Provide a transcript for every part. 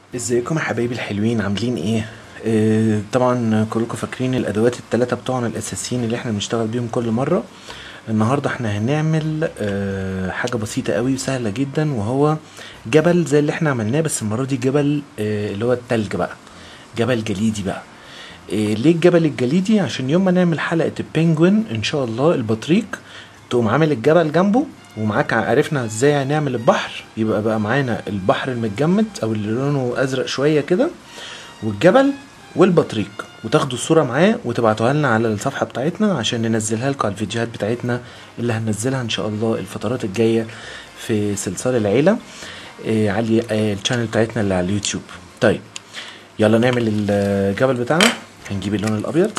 ازيكم يا حبايبي الحلوين عاملين ايه آه طبعا كلكم فاكرين الادوات الثلاثه بتوعنا الاساسيين اللي احنا بنشتغل بيهم كل مره النهارده احنا هنعمل آه حاجه بسيطه قوي وسهله جدا وهو جبل زي اللي احنا عملناه بس المره دي جبل آه اللي هو التلج بقى جبل جليدي بقى إيه ليه الجبل الجليدي عشان يوم ما نعمل حلقه البنجوين ان شاء الله البطريق تقوم عامل الجبل جنبه ومعاك عرفنا ازاي هنعمل البحر يبقى بقى معانا البحر المتجمد او اللي لونه ازرق شويه كده والجبل والبطريق وتاخدوا الصوره معاه وتبعتوها لنا على الصفحه بتاعتنا عشان ننزلها لكم على الفيديوهات بتاعتنا اللي هننزلها ان شاء الله الفترات الجايه في سلسال العيله إيه على آه، الشانل بتاعتنا اللي على اليوتيوب طيب يلا نعمل الجبل بتاعنا هنجيب اللون الابيض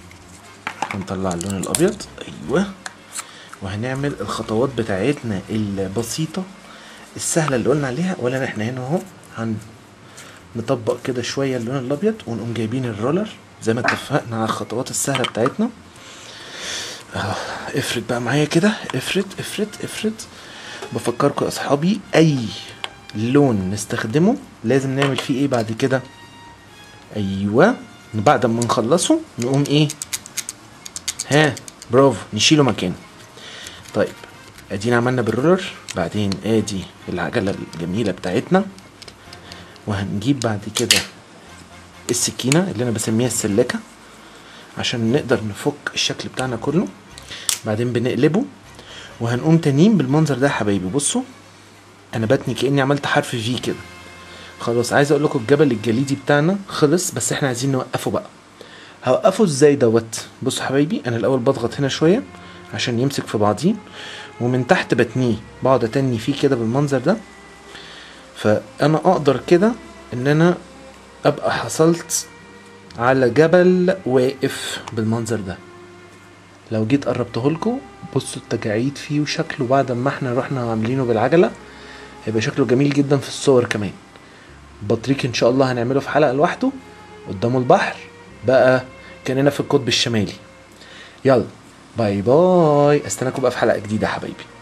هنطلع اللون الابيض ايوه وهنعمل الخطوات بتاعتنا البسيطه السهله اللي قلنا عليها ولا احنا هنا اهو هنطبق كده شويه اللون الابيض ونقوم جايبين الرولر زي ما اتفقنا على الخطوات السهله بتاعتنا اه افرد بقى معايا كده افرد افرد افرد بفكركم يا اصحابي اي لون نستخدمه لازم نعمل فيه ايه بعد كده ايوه بعد ما نخلصه نقوم ايه ها برافو نشيله مكانه طيب ادينا عملنا بالرولر بعدين ادي العجله الجميله بتاعتنا وهنجيب بعد كده السكينه اللي انا بسميها السلاكه عشان نقدر نفك الشكل بتاعنا كله بعدين بنقلبه وهنقوم تانيين بالمنظر ده يا حبايبي بصوا انا بتني كاني عملت حرف في كده خلاص عايز اقول لكم الجبل الجليدي بتاعنا خلص بس احنا عايزين نوقفه بقى هوقفه ازاي دوت بصوا حبايبي انا الاول بضغط هنا شويه عشان يمسك في بعضيه ومن تحت بتنيه بقعد اتني فيه كده بالمنظر ده فانا اقدر كده ان انا ابقى حصلت على جبل واقف بالمنظر ده لو جيت قربته لكم بصوا التجاعيد فيه وشكله بعد ما احنا رحنا عاملينه بالعجله هيبقى شكله جميل جدا في الصور كمان بطريق ان شاء الله هنعمله في حلقه لوحده قدامه البحر بقى كاننا في القطب الشمالي يلا باي باي استناكم بقى في حلقه جديده يا حبايبي